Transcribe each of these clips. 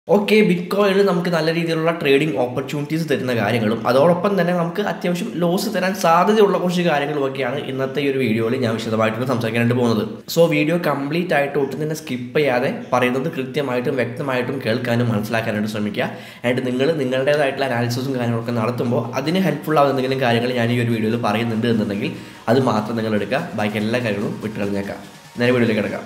okay ബിറ്റ്കോയിനിൽ നമുക്ക് നല്ല രീതിയിലുള്ള ട്രേഡിംഗ് ഓപ്പർച്യൂണിറ്റീസ് തരുന്ന കാര്യങ്ങളും അതോടൊപ്പം തന്നെ നമുക്ക് അത്യാവശ്യം ലോസ് തരാൻ സാധ്യതയുള്ള കുറച്ച് കാര്യങ്ങളുമൊക്കെയാണ് ഇന്നത്തെ ഈ ഒരു വീഡിയോയിൽ ഞാൻ വിശദമായിട്ട് സംസാരിക്കാനായിട്ട് പോകുന്നത് സോ വീഡിയോ കംപ്ലീറ്റ് ആയിട്ട് ഒട്ടും തന്നെ സ്കിപ്പ് ചെയ്യാതെ പറയുന്നത് കൃത്യമായിട്ടും വ്യക്തമായിട്ടും കേൾക്കാനും മനസ്സിലാക്കാനായിട്ട് ശ്രമിക്കുക ആൻഡ് നിങ്ങൾ നിങ്ങളുടേതായിട്ടുള്ള അനാലിസിസും കാര്യങ്ങളൊക്കെ നടത്തുമ്പോൾ അതിന് ഹെൽപ്ഫുൾ ആവുന്ന എന്തെങ്കിലും കാര്യങ്ങൾ ഞാൻ ഈ ഒരു വീഡിയോയിൽ പറയുന്നുണ്ട് എന്നുണ്ടെങ്കിൽ അത് മാത്രം നിങ്ങൾ എടുക്കുക ബാക്കി എല്ലാ കാര്യങ്ങളും വിട്ടുകളഞ്ഞേക്കാം നേരെ വീഡിയോയിലേക്ക് കിടക്കാം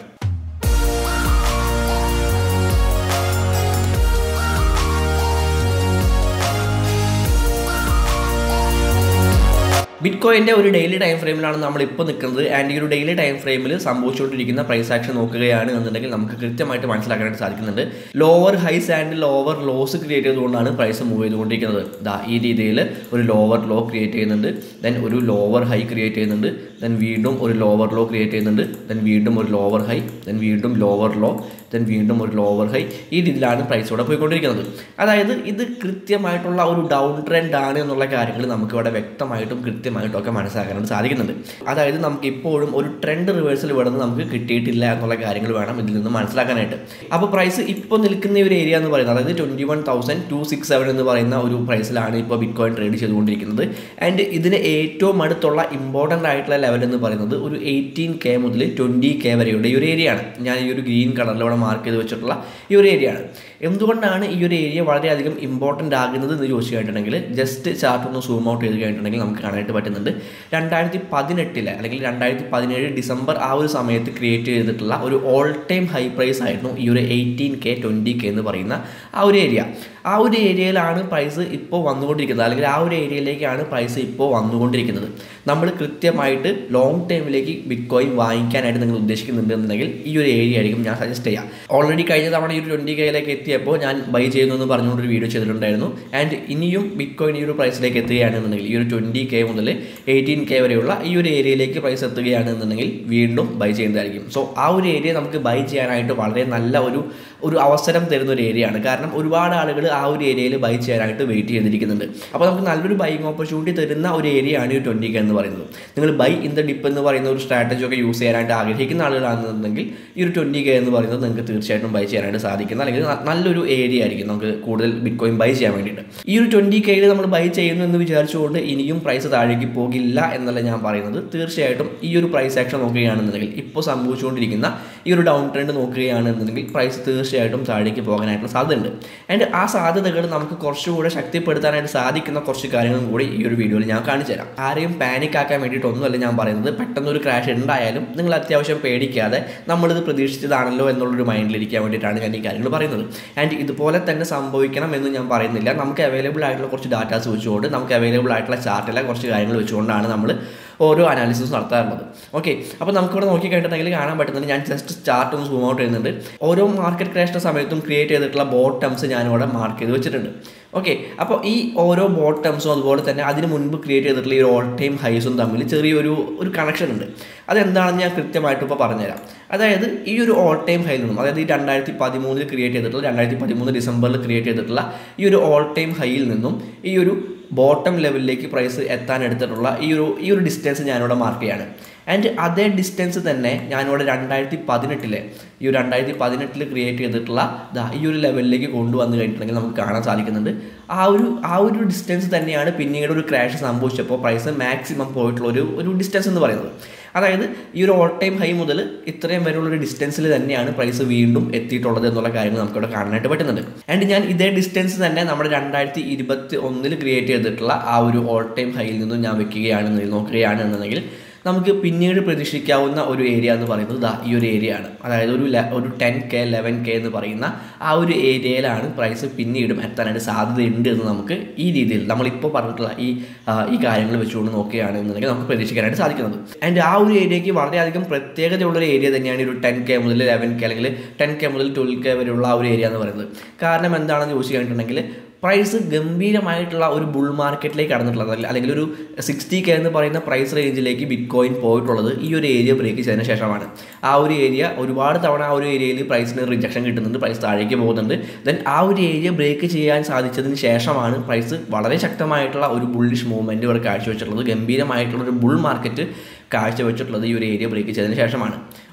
ബിറ്റ്കോയിൻ്റെ ഒരു ഡെയിലി ടൈം ഫ്രെയിമിലാണ് നമ്മൾ ഇപ്പോൾ നിൽക്കുന്നത് ആൻഡ് ഈ ഒരു ഡെയിലി ടൈം ഫ്രെയിമിൽ സംഭവിച്ചുകൊണ്ടിരിക്കുന്ന പ്രൈസ് ആക്ഷൻ നോക്കുകയാണ് എന്നുണ്ടെങ്കിൽ നമുക്ക് കൃത്യമായിട്ട് മനസ്സിലാക്കാനായിട്ട് സാധിക്കുന്നുണ്ട് lower highs and lower lows create ചെയ്തുകൊണ്ടാണ് പ്രൈസ് മൂവ് ചെയ്തുകൊണ്ടിരിക്കുന്നത് ദാ ഈ രീതിയിൽ ഒരു ലോവർ ലോ ക്രിയേറ്റ് ചെയ്യുന്നുണ്ട് ദെൻ ഒരു ലോവർ ഹൈ ക്രിയേറ്റ് ചെയ്യുന്നുണ്ട് ദെൻ വീണ്ടും ഒരു ലോവർ ലോ ക്രിയേറ്റ് ചെയ്യുന്നുണ്ട് ദെൻ വീണ്ടും ഒരു ലോവർ ഹൈ ദെൻ വീണ്ടും ലോവർ ലോ ദെൻ വീണ്ടും ഒരു ലോവർ ഹൈ ഈ രീതിയിലാണ് പ്രൈസ് ഇവിടെ പോയിക്കൊണ്ടിരിക്കുന്നത് അതായത് ഇത് കൃത്യമായിട്ടുള്ള ഒരു ഡൗൺ ട്രെൻഡ് ആണ് എന്നുള്ള കാര്യങ്ങൾ നമുക്ക് ഇവിടെ വ്യക്തമായിട്ടും കൃത്യമായിട്ടും ഒക്കെ മനസ്സിലാക്കാനായിട്ട് സാധിക്കുന്നുണ്ട് അതായത് നമുക്ക് ഇപ്പോഴും ഒരു ട്രെൻഡ് റിവേഴ്സൽ ഇവിടെ നിന്ന് നമുക്ക് കിട്ടിയിട്ടില്ല എന്നുള്ള കാര്യങ്ങൾ വേണം ഇതിൽ നിന്ന് മനസ്സിലാക്കാനായിട്ട് അപ്പോൾ പ്രൈസ് ഇപ്പോൾ നിൽക്കുന്ന ഒരു ഏരിയ എന്ന് പറയുന്നത് അതായത് twenty one thousand two six seven എന്ന് പറയുന്ന ഒരു പ്രൈസിലാണ് ഇപ്പോൾ ബിറ്റ് കോയിൻ ട്രേഡ് ചെയ്തുകൊണ്ടിരിക്കുന്നത് ആൻഡ് ഇതിന് ഏറ്റവും അടുത്തുള്ള ഇമ്പോർട്ടൻ്റ് ആയിട്ടുള്ള ലെവൽ എന്ന് പറയുന്നത് ഒരു എയ്റ്റീൻ കെ മുതൽ ട്വൻറ്റി കെ വരെയുള്ള ഈ ഒരു ഏരിയയാണ് ഞാൻ ഈ ഒരു ഗ്രീൻ കളറിൽ ഇവിടെ മാർക്ക് ചെയ്ത് വെച്ചിട്ടുള്ള ഈ ഒരു ഏരിയയാണ് എന്തുകൊണ്ടാണ് ഈ ഒരു ഏരിയ വളരെയധികം ഇമ്പോർട്ടൻ്റ് ആകുന്നത് എന്ന് ചോദിച്ചു കഴിഞ്ഞിട്ടുണ്ടെങ്കിൽ ജസ്റ്റ് ചാർട്ട് ഒന്ന് സൂം ഔട്ട് ചെയ്ത് കഴിഞ്ഞിട്ടുണ്ടെങ്കിൽ നമുക്ക് കാണാനായിട്ട് പറ്റുന്നുണ്ട് രണ്ടായിരത്തി പതിനെട്ടിലെ അല്ലെങ്കിൽ രണ്ടായിരത്തി പതിനേഴ് ഡിസംബർ ആ ഒരു സമയത്ത് ക്രിയേറ്റ് ചെയ്തിട്ടുള്ള ഒരു ഓൾ ടൈം ഹൈ പ്രൈസ് ആയിരുന്നു ഈ ഒരു എയ്റ്റീൻ കെ ട്വൻറ്റി കെ എന്ന് പറയുന്ന ആ ഒരു ഏരിയ ആ ഒരു ഏരിയയിലാണ് പ്രൈസ് ഇപ്പോൾ വന്നുകൊണ്ടിരിക്കുന്നത് അല്ലെങ്കിൽ ആ ഒരു ഏരിയയിലേക്കാണ് പ്രൈസ് ഇപ്പോൾ വന്നുകൊണ്ടിരിക്കുന്നത് നമ്മൾ കൃത്യമായിട്ട് ലോങ് ടൈമിലേക്ക് ബിറ്റ് കോയിൻ വാങ്ങിക്കാനായിട്ട് നിങ്ങൾ ഉദ്ദേശിക്കുന്നുണ്ട് എന്നുണ്ടെങ്കിൽ ഈ ഒരു ഏരിയ ആയിരിക്കും ഞാൻ സജസ്റ്റ് ചെയ്യാം ഓൾറെഡി കഴിഞ്ഞ തവണ ഈ ഒരു ട്വൻറ്റി കെയിലേക്ക് എത്തിയപ്പോൾ ഞാൻ ബൈ ചെയ്യുന്നു എന്ന് പറഞ്ഞുകൊണ്ടൊരു വീഡിയോ ചെയ്തിട്ടുണ്ടായിരുന്നു ആൻഡ് ഇനിയും ബിറ്റ് കോയിൻ ഈ ഒരു പ്രൈസിലേക്ക് എത്തുകയാണെന്നുണ്ടെങ്കിൽ ഈ ഒരു ട്വൻറ്റി കെ മുതൽ എയ്റ്റീൻ കെ വരെയുള്ള ഈ ഒരു ഏരിയയിലേക്ക് പ്രൈസ് എത്തുകയാണെന്നുണ്ടെങ്കിൽ വീണ്ടും ബൈ ചെയ്യുന്നതായിരിക്കും സോ ആ ഒരു ഏരിയ നമുക്ക് ബൈ ചെയ്യാനായിട്ട് വളരെ നല്ല ഒരു ഒരു അവസരം തരുന്ന ഒരു ഏരിയയാണ് കാരണം ഒരുപാട് ആളുകൾ ആ ഒരു ഏരിയയിൽ ബൈ ചെയ്യാനായിട്ട് വെയിറ്റ് ചെയ്തിരിക്കുന്നുണ്ട് അപ്പോൾ നമുക്ക് നല്ലൊരു ബൈങ് ഓപ്പർച്യൂണിറ്റി തരുന്ന ഒരു ഏരിയയാണ് ഈ ട്വൻറ്റി കെ എന്ന് പറയുന്നത് നിങ്ങൾ ബൈ ഇൻ ദ ഡിപ്പ് എന്ന് പറയുന്ന ഒരു സ്ട്രാറ്റജി ഒക്കെ യൂസ് ചെയ്യാനായിട്ട് ആഗ്രഹിക്കുന്ന ആളുകളാണെന്നുണ്ടെങ്കിൽ ഈ ഒരു ട്വൻറ്റി കെ എന്ന് പറയുന്നത് നിങ്ങൾക്ക് തീർച്ചയായിട്ടും ബൈ ചെയ്യാനായിട്ട് സാധിക്കുന്ന അല്ലെങ്കിൽ നല്ലൊരു ഏരിയ ആയിരിക്കും നമുക്ക് കൂടുതൽ ബിറ്റ് കോയിൻ ബൈ ചെയ്യാൻ വേണ്ടിയിട്ട് ഈ ഒരു ട്വൻറ്റി കെയിൽ നമ്മൾ ബൈ ചെയ്യുന്നു എന്ന് വിചാരിച്ചുകൊണ്ട് ഇനിയും പ്രൈസ് താഴേക്ക് പോകില്ല എന്നല്ല ഞാൻ പറയുന്നത് തീർച്ചയായിട്ടും ഈ ഒരു പ്രൈസ് ആക്ഷൻ നോക്കുകയാണെന്നുണ്ടെങ്കിൽ ഇപ്പോൾ സംഭവിച്ചുകൊണ്ടിരിക്കുന്ന ഈ ഒരു ഡൗൺ ട്രെൻഡ് നോക്കുകയാണെന്നുണ്ടെങ്കിൽ പ്രൈസ് തീർച്ചയായിട്ടും താഴേക്ക് പോകാനായിട്ടുള്ള സാധ്യതയുണ്ട് ആൻഡ് ആ സാധ്യതകൾ നമുക്ക് കുറച്ചുകൂടെ ശക്തിപ്പെടുത്താനായിട്ട് സാധിക്കുന്ന കുറച്ച് കാര്യങ്ങളും കൂടി ഈ ഒരു വീഡിയോയിൽ ഞാൻ കാണിച്ചു തരാം ആരെയും പാനിക് ആക്കാൻ വേണ്ടിയിട്ടൊന്നുമല്ല ഞാൻ പറയുന്നത് പെട്ടെന്ന് ഒരു ക്രാഷ് ഉണ്ടായാലും നിങ്ങൾ അത്യാവശ്യം പേടിക്കാതെ നമ്മളിത് പ്രതീക്ഷിച്ചതാണല്ലോ എന്നുള്ളൊരു മൈൻഡിലിരിക്കാൻ വേണ്ടിയിട്ടാണ് ഞാൻ ഈ കാര്യങ്ങൾ പറയുന്നത് ആൻഡ് ഇതുപോലെ തന്നെ സംഭവിക്കണം എന്ന് ഞാൻ പറയുന്നില്ല നമുക്ക് അവൈലബിൾ ആയിട്ടുള്ള കുറച്ച് ഡാറ്റാസ് വെച്ചുകൊണ്ട് നമുക്ക് അവൈലബിൾ ആയിട്ടുള്ള ചാർട്ടിലെ കുറച്ച് കാര്യങ്ങൾ വെച്ചുകൊണ്ടാണ് നമ്മൾ ഓരോ അനാലിസിസ് നടത്താറുള്ളത് ഓക്കെ അപ്പോൾ നമുക്കിവിടെ നോക്കി കഴിഞ്ഞിട്ടുണ്ടെങ്കിൽ കാണാൻ പറ്റുന്നത് ഞാൻ ജസ്റ്റ് ചാർട്ട് ഒന്ന് സൂം ഔട്ട് ചെയ്യുന്നുണ്ട് ഓരോ മാർക്കറ്റ് ക്രാഷിൻ്റെ സമയത്തും ക്രിയേറ്റ് ചെയ്തിട്ടുള്ള ബോട്ടംസ് ഞാനിവിടെ മാർക്ക് ചെയ്ത് വെച്ചിട്ടുണ്ട് ഓക്കെ അപ്പോൾ ഈ ഓരോ ബോട്ടംസും അതുപോലെ തന്നെ അതിന് മുൻപ് ക്രിയേറ്റ് ചെയ്തിട്ടുള്ള ഈ ഓൾ ടൈം ഹൈസും തമ്മിൽ ചെറിയൊരു ഒരു കണക്ഷൻ ഉണ്ട് അതെന്താണെന്ന് ഞാൻ കൃത്യമായിട്ട് ഇപ്പോൾ പറഞ്ഞുതരാം അതായത് ഈ ഒരു ഓൾ ടൈം ഹൈയിൽ നിന്നും അതായത് ഈ രണ്ടായിരത്തി പതിമൂന്നിൽ ക്രിയേറ്റ് ചെയ്തിട്ടുള്ള രണ്ടായിരത്തി പതിമൂന്ന് ഡിസംബറിൽ ക്രിയേറ്റ് ചെയ്തിട്ടുള്ള ഈ ഒരു ഓൾ ടൈം ഹൈയിൽ നിന്നും ഈ ഒരു ബോട്ടം ലെവലിലേക്ക് പ്രൈസ് എത്താൻ എടുത്തിട്ടുള്ള ഈ ഒരു ഈ ഒരു ഡിസ്റ്റൻസ് ഞാനിവിടെ മാർക്ക് ചെയ്യാണ് ആൻഡ് അതേ ഡിസ്റ്റൻസ് തന്നെ ഞാനിവിടെ രണ്ടായിരത്തി പതിനെട്ടിലെ ഈ ഒരു രണ്ടായിരത്തി പതിനെട്ടിൽ ക്രിയേറ്റ് ചെയ്തിട്ടുള്ള ദാ ഈ ഒരു ലെവലിലേക്ക് കൊണ്ടുവന്ന് കഴിഞ്ഞിട്ടുണ്ടെങ്കിൽ നമുക്ക് കാണാൻ സാധിക്കുന്നുണ്ട് ആ ഒരു ആ ഒരു ഡിസ്റ്റൻസ് തന്നെയാണ് പിന്നീട് ഒരു ക്രാഷ് സംഭവിച്ചപ്പോൾ പ്രൈസ് മാക്സിമം പോയിട്ടുള്ള ഒരു ഒരു ഡിസ്റ്റൻസ് എന്ന് പറയുന്നത് അതായത് ഈ ഒരു ഓൾ ടൈം ഹൈ മുതൽ ഇത്രയും വരെയുള്ള ഒരു ഡിസ്റ്റൻസിൽ തന്നെയാണ് പ്രൈസ് വീണ്ടും എത്തിയിട്ടുള്ളത് എന്നുള്ള കാര്യങ്ങൾ നമുക്കിവിടെ കാണാനായിട്ട് പറ്റുന്നുണ്ട് ആൻഡ് ഞാൻ ഇതേ ഡിസ്റ്റൻസ് തന്നെ നമ്മുടെ രണ്ടായിരത്തി ഇരുപത്തി ഒന്നിൽ ക്രിയേറ്റ് ചെയ്തിട്ടുള്ള ആ ഒരു ഓൾ ടൈം ഹൈയിൽ നിന്നും ഞാൻ വെക്കുകയാണെന്ന് നോക്കുകയാണെന്നുണ്ടെങ്കിൽ നമുക്ക് പിന്നീട് പ്രതീക്ഷിക്കാവുന്ന ഒരു ഏരിയ എന്ന് പറയുന്നത് ദാ ഈ ഒരു ഏരിയ ആണ് അതായത് ഒരു ഒരു ടെൻ കെ ലെവൻ കെ എന്ന് പറയുന്ന ആ ഒരു ഏരിയയിലാണ് പ്രൈസ് പിന്നീടും എത്താനായിട്ട് സാധ്യതയുണ്ട് എന്ന് നമുക്ക് ഈ രീതിയിൽ നമ്മളിപ്പോൾ പറഞ്ഞിട്ടുള്ള ഈ ഈ കാര്യങ്ങൾ വെച്ചുകൊണ്ട് നോക്കുകയാണെന്നുണ്ടെങ്കിൽ നമുക്ക് പ്രതീക്ഷിക്കാനായിട്ട് സാധിക്കുന്നത് ആൻഡ് ആ ഒരു ഏരിയയ്ക്ക് വളരെയധികം പ്രത്യേകതയുള്ള ഒരു ഏരിയ തന്നെയാണ് ഒരു ടെൻ കെ മുതൽ ലെവൻ കെ അല്ലെങ്കിൽ ടെൻ കെ മുതൽ ട്വൽവ് കെ വരെയുള്ള ആ ഒരു ഏരിയ എന്ന് പറയുന്നത് കാരണം എന്താണെന്ന് ചോദിച്ചു കഴിഞ്ഞിട്ടുണ്ടെങ്കിൽ പ്രൈസ് ഗംഭീരമായിട്ടുള്ള ഒരു ബുൾ മാർക്കറ്റിലേക്ക് കടന്നിട്ടുള്ളത് അല്ലെങ്കിൽ ഒരു സിക്സ്റ്റി കെ എന്ന് പറയുന്ന പ്രൈസ് റേഞ്ചിലേക്ക് ബിറ്റ് കോയിൻ പോയിട്ടുള്ളത് ഈ ഒരു ഏരിയ ബ്രേക്ക് ചെയ്തതിന് ശേഷമാണ് ആ ഒരു ഏരിയ ഒരുപാട് തവണ ആ ഒരു ഏരിയയിൽ പ്രൈസിന് റിജക്ഷൻ കിട്ടുന്നുണ്ട് പ്രൈസ് താഴേക്ക് പോകുന്നുണ്ട് ദെൻ ആ ഒരു ഏരിയ ബ്രേക്ക് ചെയ്യാൻ സാധിച്ചതിന് ശേഷമാണ് പ്രൈസ് വളരെ ശക്തമായിട്ടുള്ള ഒരു ബുള്ളിഷ് മൂവ്മെൻറ്റ് ഇവിടെ കാഴ്ചവെച്ചിട്ടുള്ളത് ഗംഭീരമായിട്ടുള്ള ഒരു ബുൾ മാർക്കറ്റ് കാഴ്ചവെച്ചിട്ടുള്ളത് ഈ ഒരു ഏരിയ ബ്രേക്ക് ചെയ്തതിന് ശേഷമാണ്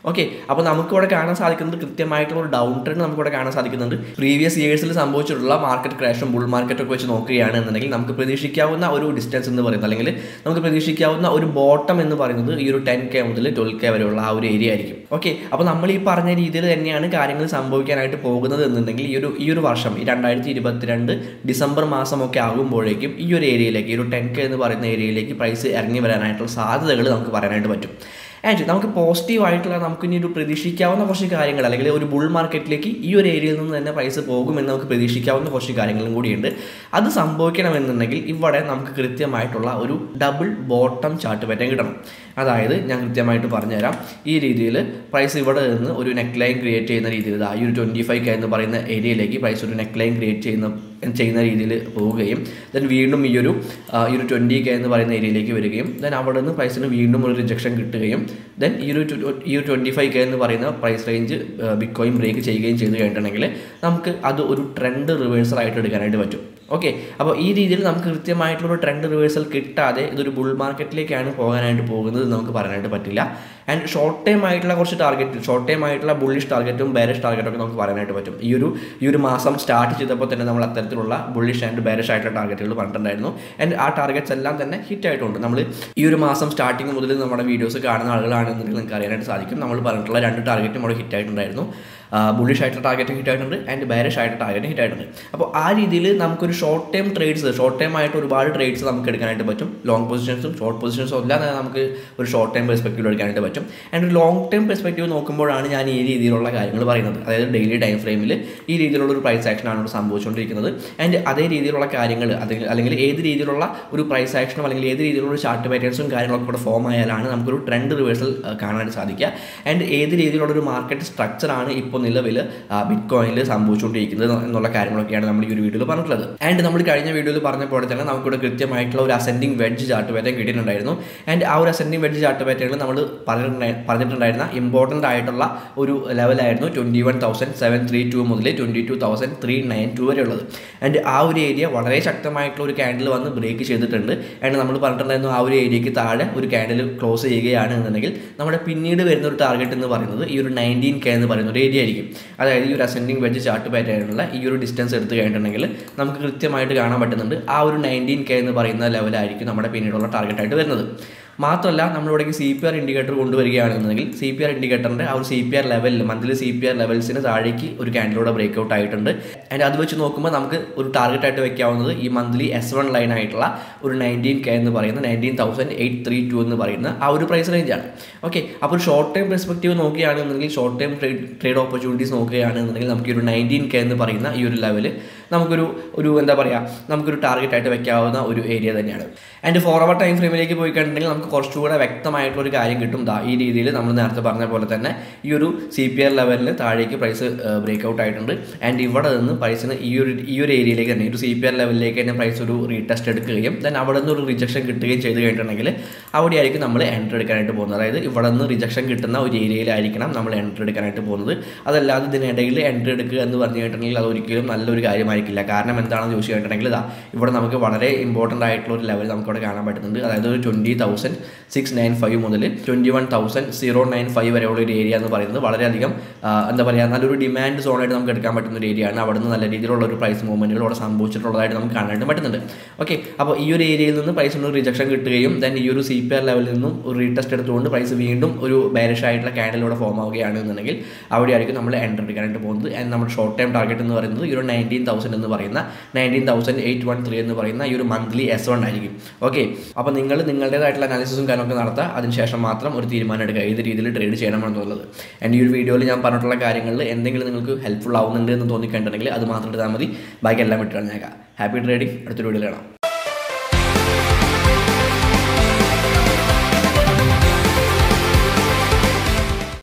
ഓക്കെ അപ്പോൾ നമുക്കിവിടെ കാണാൻ സാധിക്കുന്നത് കൃത്യമായിട്ടുള്ള ഒരു ഡൗൺ ട്രെൻഡ് നമുക്കിവിടെ കാണാൻ സാധിക്കുന്നുണ്ട് പ്രീവിയസ് ഇയേഴ്സിൽ സംഭവിച്ചിട്ടുള്ള മാർക്കറ്റ് ക്രാഷും ബുൾ മാർക്കറ്റും ഒക്കെ വെച്ച് നോക്കുകയാണ് എന്നുണ്ടെങ്കിൽ നമുക്ക് പ്രതീക്ഷിക്കാവുന്ന ഒരു ഡിസ്റ്റൻസ് എന്ന് പറയുന്നത് അല്ലെങ്കിൽ നമുക്ക് പ്രതീക്ഷിക്കാവുന്ന ഒരു ബോട്ടം എന്ന് പറയുന്നത് ഈ ഒരു ടെൻ കെ മുതൽ ട്വൽവ് കെ വരെയുള്ള ആ ഒരു ഏരിയ ആയിരിക്കും ഓക്കെ അപ്പോൾ നമ്മൾ ഈ പറഞ്ഞ രീതിയിൽ തന്നെയാണ് കാര്യങ്ങൾ സംഭവിക്കാനായിട്ട് പോകുന്നത് എന്നുണ്ടെങ്കിൽ ഈ ഒരു ഈ ഒരു വർഷം ഈ രണ്ടായിരത്തി ഇരുപത്തിരണ്ട് ഡിസംബർ മാസമൊക്കെ ആകുമ്പോഴേക്കും ഈ ഒരു ഏരിയയിലേക്ക് ഈ ഒരു ടെൻ കെ എന്ന് പറയുന്ന ഏരിയയിലേക്ക് പ്രൈസ് ഇറങ്ങി വരാനായിട്ടുള്ള സാധ്യതകൾ നമുക്ക് പറയാനായിട്ട് പറ്റും ആൻഡ് നമുക്ക് പോസിറ്റീവ് ആയിട്ടുള്ള നമുക്ക് ഇനി ഒരു പ്രതീക്ഷിക്കാവുന്ന കുറച്ച് കാര്യങ്ങൾ അല്ലെങ്കിൽ ഒരു ബുൾ മാർക്കറ്റിലേക്ക് ഈ ഒരു ഏരിയയിൽ നിന്ന് തന്നെ പ്രൈസ് പോകുമെന്ന് നമുക്ക് പ്രതീക്ഷിക്കാവുന്ന കുറച്ച് കാര്യങ്ങളും കൂടിയുണ്ട് അത് സംഭവിക്കണമെന്നുണ്ടെങ്കിൽ ഇവിടെ നമുക്ക് കൃത്യമായിട്ടുള്ള ഒരു ഡബിൾ ബോട്ടം ചാർട്ട് പാറ്റേൺ കിട്ടണം അതായത് ഞാൻ കൃത്യമായിട്ട് പറഞ്ഞുതരാം ഈ രീതിയിൽ പ്രൈസ് ഇവിടെ നിന്ന് ഒരു നെക്ക് ലൈൻ ക്രിയേറ്റ് ചെയ്യുന്ന രീതിയിൽ ഇതാ ഈ ഒരു ട്വൻറ്റി ഫൈവ് കെ എന്ന് പറയുന്ന ഏരിയയിലേക്ക് പ്രൈസ് ഒരു നെക്ക് ലൈൻ ക്രിയേറ്റ് ചെയ്യുന്ന ചെയ്യുന്ന രീതിയിൽ പോവുകയും ദെൻ വീണ്ടും ഈ ഒരു ആ, ഈ ഒരു ട്വൻറ്റി കെ എന്ന് പറയുന്ന ഏരിയയിലേക്ക് വരികയും ദെൻ അവിടെ നിന്ന് പ്രൈസിന് വീണ്ടും ഒരു റിജക്ഷൻ കിട്ടുകയും ദെൻ ഈ ഒരു ട്വ- ഈ ഒരു ട്വൻറ്റി ഫൈവ് കെ എന്ന് പറയുന്ന price range bitcoin break ചെയ്യുകയും ചെയ്തു കഴിഞ്ഞിട്ടുണ്ടെങ്കിൽ നമുക്ക് അത് ഒരു ട്രെൻഡ് റിവേഴ്സൽ ആയിട്ട് എടുക്കാനായിട്ട് പറ്റും ഓക്കെ അപ്പോൾ ഈ രീതിയിൽ നമുക്ക് കൃത്യമായിട്ടുള്ള ഒരു ട്രെൻഡ് റിവേഴ്സൽ കിട്ടാതെ ഇതൊരു ബുൾ മാർക്കറ്റിലേക്കാണ് പോകാനായിട്ട് പോകുന്നത് എന്ന് നമുക്ക് പറയാനായിട്ട് പറ്റില്ല ആൻഡ് ഷോർട്ട് ടൈം ആയിട്ടുള്ള കുറച്ച് ടാർഗറ്റ് ഷോർട്ട് ടൈം ആയിട്ടുള്ള ബുള്ളിഷ് ടാർഗറ്റും ബേരിഷ് ടാർഗറ്റും ഒക്കെ നമുക്ക് പറയാനായിട്ട് പറ്റും ഈ ഒരു ഈ ഒരു മാസം സ്റ്റാർട്ട് ചെയ്തപ്പോൾ തന്നെ നമ്മൾ അത്തരത്തിലുള്ള ബുള്ളിഷ് ആൻഡ് ബേരിഷ് ആയിട്ടുള്ള ടാർഗറ്റുകൾ പറഞ്ഞിട്ടുണ്ടായിരുന്നു ആൻഡ് ആ ടാർഗറ്റ്സ് എല്ലാം തന്നെ ഹിറ്റ് ആയിട്ടുണ്ട് നമ്മൾ ഈ ഒരു മാസം സ്റ്റാർട്ടിങ് മുതൽ നമ്മുടെ വീഡിയോസ് കാണുന്ന ആളുകളാണെന്നുണ്ടെങ്കിൽ നിങ്ങൾക്ക് അറിയാനായിട്ട് സാധിക്കും നമ്മൾ പറഞ്ഞിട്ടുള്ള രണ്ട് ടാർഗറ്റും അവിടെ ഹിറ്റ് ആയിട്ടുണ്ടായിരുന്നു ബുള്ളിഷ് ആയിട്ടുള്ള ടാർഗറ്റ് ഹിറ്റ് ആയിട്ടുണ്ട് ആൻഡ് ബേരിഷ് ആയിട്ടുള്ള ടാർഗറ്റ് ഹിറ്റ് ആയിട്ടുണ്ട് അപ്പോൾ ആ രീതിയിൽ നമുക്കൊരു short time trades short time ആയിട്ട് ഒരുപാട് ട്രേഡ്സ് നമുക്ക് എടുക്കാനായിട്ട് പറ്റും ലോങ് പൊസിഷൻസും ഷോർട്ട് പൊസിഷൻസും എല്ലാം തന്നെ നമുക്ക് ഒരു ഷോർട്ട് ടൈം പെർസ്പെക്റ്റീവ് എടുക്കാനായിട്ട് പറ്റും ആൻഡ് ഒരു ലോങ് ടൈം പെർസ്പെക്റ്റീവ് നോക്കുമ്പോഴാണ് ഞാൻ ഈ രീതിയിലുള്ള കാര്യങ്ങൾ പറയുന്നത് അതായത് ഡെയിലി ടൈം ഫ്രെയിമിൽ ഈ രീതിയിലുള്ള ഒരു പ്രൈസ് ആക്ഷനാണ് ഇവിടെ സംഭവിച്ചുകൊണ്ടിരിക്കുന്നത് ആൻഡ് അതേ രീതിയിലുള്ള കാര്യങ്ങൾ അല്ലെങ്കിൽ അല്ലെങ്കിൽ ഏത് രീതിയിലുള്ള ഒരു പ്രൈസ് ആക്ഷനും അല്ലെങ്കിൽ ഏത് രീതിയിലുള്ള ചാർട്ട് പാറ്റേൺസും കാര്യങ്ങളൊക്കെ ഇവിടെ ഫോം ആയാലാണ് നമുക്കൊരു ട്രെൻഡ് റിവേഴ്സൽ കാണാനായിട്ട് സാധിക്കുക ആൻഡ് ഏത് രീതിയിലുള്ള ഒരു മാർക്കറ്റ് സ്ട്രക്ചറാണ് ഇപ്പോൾ നിലവിൽ ബിറ്റ് കോയിനിൽ സംഭവിച്ചുകൊണ്ടിരിക്കുന്നത് എന്നുള്ള കാര്യങ്ങളൊക്കെയാണ് നമ്മൾ ഈ ഒരു വീഡിയോയിൽ പറഞ്ഞിട്ടുള്ളത് ആൻഡ് നമ്മൾ കഴിഞ്ഞ വീഡിയോയിൽ പറഞ്ഞ പോലെ തന്നെ നമുക്കിവിടെ കൃത്യമായിട്ടുള്ള ഒരു അസെൻഡിങ് വെഡ്ജ് ചാർട്ട് പാറ്റേൺ കിട്ടിയിട്ടുണ്ടായിരുന്നു ആൻഡ് ആ ഒരു അസെൻഡിങ് വെഡ്ജ് ചാർട്ട് പാറ്റേണിൽ നമ്മൾ പറഞ്ഞിട്ടുണ്ടായി പറഞ്ഞിട്ടുണ്ടായിരുന്ന ഇമ്പോർട്ടൻ്റ് ആയിട്ടുള്ള ഒരു ലെവലായിരുന്നു twenty one thousand seven three two മുതൽ twenty two thousand three nine two വരെ ഉള്ളത് ആൻഡ് ആ ഒരു ഏരിയ വളരെ ശക്തമായിട്ടുള്ള ഒരു ക്യാൻഡിൽ വന്ന് ബ്രേക്ക് ചെയ്തിട്ടുണ്ട് ആൻഡ് നമ്മൾ പറഞ്ഞിട്ടുണ്ടായിരുന്നു ആ ഒരു ഏരിയയ്ക്ക് താഴെ ഒരു ക്യാൻഡിൽ ക്ലോസ് ചെയ്യുകയാണ് എന്നുണ്ടെങ്കിൽ നമ്മുടെ പിന്നീട് വരുന്ന ഒരു ടാർഗറ്റ് എന്ന് പറയുന്നത് ഈ ഒരു നയൻറ്റീൻ കെ എന്ന് പറയുന്ന ഒരു ഏരിയ ആയിരിക്കും അതായത് ഈ ഒരു അസെൻഡിങ് വെജ് ചാർട്ട് പാറ്റേണിലുള്ള ഈ ഒരു ഡിസ്റ്റൻസ് എടുത്തു കഴിഞ്ഞിട്ടുണ്ടെങ്കിൽ നമുക്ക് കൃത്യമായിട്ട് കാണാൻ പറ്റുന്നുണ്ട് ആ ഒരു നയൻറ്റീൻ കെ എന്ന് പറയുന്ന ലെവലായിരിക്കും നമ്മുടെ പിന്നീടുള്ള ടാർഗറ്റായിട്ട് വരുന്നത് മാത്രമല്ല നമ്മളിവിടേക്ക് സി പി ആർ ഇൻഡിക്കേറ്റർ കൊണ്ടുവരികയാണെന്നുണ്ടെങ്കിൽ സി പി ആർ ഇൻഡിക്കേറ്ററിൻ്റെ ആ ഒരു സി പി ആർ ലെവലിൽ മന്ത്ലി സി പി ആർ ലെവൽസിന് താഴേക്ക് ഒരു ക്യാൻഡിലൂടെ ബ്രേക്ക് ഔട്ട് ആയിട്ടുണ്ട് ആൻഡ് അത് വെച്ച് നോക്കുമ്പോൾ നമുക്ക് ഒരു ടാർഗറ്റ് ആയിട്ട് വെക്കാവുന്നത് ഈ മന്ത്ലി എസ് വൺ ലൈൻ ആയിട്ടുള്ള ഒരു നയൻറ്റീൻ കെ എന്ന് പറയുന്ന nineteen thousand eight three two എന്ന് പറയുന്ന ആ ഒരു പ്രൈസ് റേഞ്ചാണ് ഓക്കെ അപ്പോൾ ഒരു ഷോർട്ട് ടൈം പെർസ്പെക്റ്റീവ് നോക്കുകയാണെന്നുണ്ടെങ്കിൽ short time trade trade opportunities നോക്കുകയാണെന്നുണ്ടെങ്കിൽ നമുക്ക് ഈ ഒരു നയൻറ്റീൻ കെ എന്ന് പറയുന്ന ഈ ഒരു ലെവൽ നമുക്കൊരു ഒരു എന്താ പറയുക നമുക്കൊരു ടാർഗറ്റ് ആയിട്ട് വെക്കാവുന്ന ഒരു ഏരിയ തന്നെയാണ് ആൻഡ് ഫോർവേഡ് ടൈം ഫ്രെയിമിലേക്ക് പോയി കഴിഞ്ഞിട്ടുണ്ടെങ്കിൽ നമുക്ക് കുറച്ചുകൂടെ വ്യക്തമായിട്ടുള്ള ഒരു കാര്യം കിട്ടും ദാ ഈ രീതിയിൽ നമ്മൾ നേരത്തെ പറഞ്ഞ പോലെ തന്നെ ഈ ഒരു സി പി ആർ ലെവലിൽ താഴേക്ക് പ്രൈസ് ബ്രേക്ക് ഔട്ട് ആയിട്ടുണ്ട് ആൻഡ് ഇവിടെ നിന്ന് പ്രൈസിന് ഈ ഒരു ഈ ഒരു ഏരിയയിലേക്ക് തന്നെ ഈ ഒരു സി പി ആർ ലെവലിലേക്ക് തന്നെ പ്രൈസ് ഒരു റീടെസ്റ്റ് എടുക്കുകയും ദെൻ അവിടെ നിന്ന് ഒരു റിജക്ഷൻ കിട്ടുകയും ചെയ്ത് കഴിഞ്ഞിട്ടുണ്ടെങ്കിൽ അവിടെയായിരിക്കും നമ്മൾ എൻട്രി എടുക്കാനായിട്ട് പോകുന്നത് അതായത് ഇവിടെ നിന്ന് റിജക്ഷൻ കിട്ടുന്ന ഒരു ഏരിയയിലായിരിക്കണം നമ്മൾ എൻട്രി എടുക്കാനായിട്ട് പോകുന്നത് അതല്ലാതെ ഇതിനിടയിൽ എൻട്രി എടുക്കുക എന്ന് പറഞ്ഞു കഴിഞ്ഞിട്ടുണ്ടെങ്കിൽ അത് ഒരിക്കലും നല്ലൊരു കാര്യമായിരിക്കില്ല കാരണം എന്താണെന്ന് ചോദിച്ചു കഴിഞ്ഞിട്ടുണ്ടെങ്കിൽ ഇതാ ഇവിടെ നമുക്ക് വളരെ ഇമ്പോർട്ടൻ്റ് ആയിട്ടുള്ള ഒരു ലെവൽ നമുക്ക് ഇവിടെ കാണാൻ പറ്റുന്നുണ്ട് അതായത് ഒരു twenty thousand six nine five മുതൽ twenty one thousand zero nine five വരെയുള്ള ഒരു ഏരിയ എന്ന് പറയുന്നത് വളരെയധികം ആ, എന്താ പറയുക നല്ലൊരു ഡിമാൻഡ് സോണായിട്ട് നമുക്ക് എടുക്കാൻ പറ്റുന്ന ഒരു ഏരിയ ആണ് അവിടെ നിന്ന് നല്ല രീതിയിലുള്ള ഒരു പ്രൈസ് മൂവ്മെൻറ്റുകൾ അവിടെ സംഭവിച്ചിട്ടുള്ളതായിട്ട് നമുക്ക് കാണാനായിട്ട് പറ്റുന്നുണ്ട് ഓക്കെ അപ്പോൾ ഈ ഒരു ഏരിയയിൽ നിന്ന് പ്രൈസിന് ഒരു റിജക്ഷൻ കിട്ടുകയും ദെൻ ഈ ഒരു സി പി ആർ ലെവലിൽ നിന്നും ഒരു റീടെസ്റ്റ് എടുത്തുകൊണ്ട് പ്രൈസ് വീണ്ടും ഒരു ബാരിഷ് ആയിട്ടുള്ള ക്യാൻഡിലൂടെ ഫോം ആവുകയാണ് എന്നുണ്ടെങ്കിൽ അവിടെയായിരിക്കും നമ്മൾ എൻ്റർ എടുക്കാനായിട്ട് പോകുന്നത് ആൻഡ് നമ്മുടെ ഷോർട്ട് ടൈം ടാർഗറ്റ് എന്ന് പറയുന്നത് ഈ ഒരു നയൻറ്റീൻ തൗസൻഡ് എന്ന് പറയുന്ന nineteen thousand eight one three എന്ന് പറയുന്ന ഈ ഒരു മന്ത്ലി എസ് വൺ ആയിരിക്കും ഓക്കെ അപ്പോൾ നിങ്ങൾ നിങ്ങളുടേതായിട്ടുള്ള അനാലിസിസും കാര്യങ്ങളൊക്കെ നടത്തുക അതിനുശേഷം മാത്രം ഒരു തീരുമാനം എടുക്കുക ഏത് രീതിയിൽ ട്രേഡ് ചെയ്യണമെന്നുള്ളത് ആൻഡ് ഈ ഒരു വീഡിയോയിൽ ഞാൻ പറഞ്ഞിട്ടുള്ള കാര്യങ്ങളിൽ എന്തെങ്കിലും നിങ്ങൾക്ക് ഹെൽപ്ഫുൾ ആവുന്നുണ്ട് എന്ന് തോന്നിക്കണ്ടിട്ടുണ്ടെങ്കിൽ അത് മാത്രം എടുത്താൽ മതി ബാക്കി എല്ലാം വിട്ടിട്ട് ഹാപ്പി ട്രേഡിംഗ് അടുത്തൊരു വീഡിയോയിൽ കാണാം